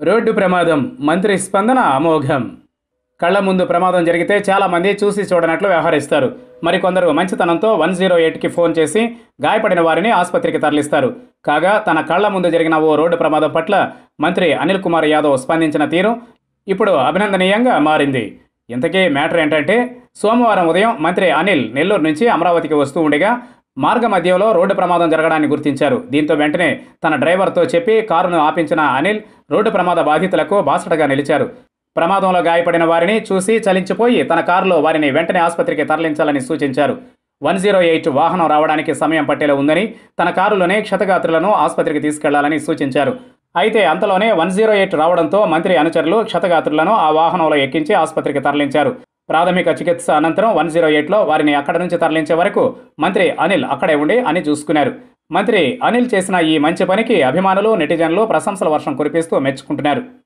road ప్రమాదం మంత్రి స్పందన అమోఘం కళ్ల ముందు ప్రమాదం జరిగితే చాలామంది చూసి చూడనట్లు వ్యవహరిస్తారు మరికొందరు మంచితనంతో వన్ జీరో ఎయిట్కి ఫోన్ చేసి గాయపడిన వారిని ఆసుపత్రికి తరలిస్తారు కాగా తన కళ్ల ముందు జరిగిన ఓ రోడ్డు ప్రమాదం పట్ల మంత్రి అనిల్ కుమార్ యాదవ్ స్పందించిన తీరు ఇప్పుడు అభినందనీయంగా మారింది ఇంతకీ మ్యాటర్ ఏంటంటే సోమవారం ఉదయం మంత్రి అనిల్ నెల్లూరు నుంచి అమరావతికి వస్తూ ఉండగా మార్గ మధ్యంలో రోడ్డు ప్రమాదం జరగడాన్ని గుర్తించారు దీంతో వెంటనే తన డ్రైవర్తో చెప్పి కారును ఆపించిన అనిల్ రోడ్డు ప్రమాద బాధితులకు బాసటగా నిలిచారు ప్రమాదంలో గాయపడిన వారిని చూసి చలించిపోయి తన కారులో వారిని వెంటనే ఆసుపత్రికి తరలించాలని సూచించారు వన్ జీరో ఎయిట్ వాహనం రావడానికి సమయం పట్టేలా ఉందని తన కారులోనే క్షతగాత్రులను ఆసుపత్రికి తీసుకెళ్లాలని సూచించారు అయితే అంతలోనే వన్ జీరో ఎయిట్ రావడంతో మంత్రి అనుచరులు క్షతగాత్రులను ఆ వాహనంలో ఎక్కించి ఆసుపత్రికి తరలించారు ప్రాథమిక చికిత్స అనంతరం వన్ జీరో ఎయిట్లో వారిని అక్కడి నుంచి తరలించే వరకు మంత్రి అనిల్ అక్కడే ఉండి అని చూసుకున్నారు మంత్రి అనిల్ చేసిన ఈ మంచి పనికి అభిమానులు నెటిజన్లు ప్రశంసల వర్షం కురిపిస్తూ మెచ్చుకుంటున్నారు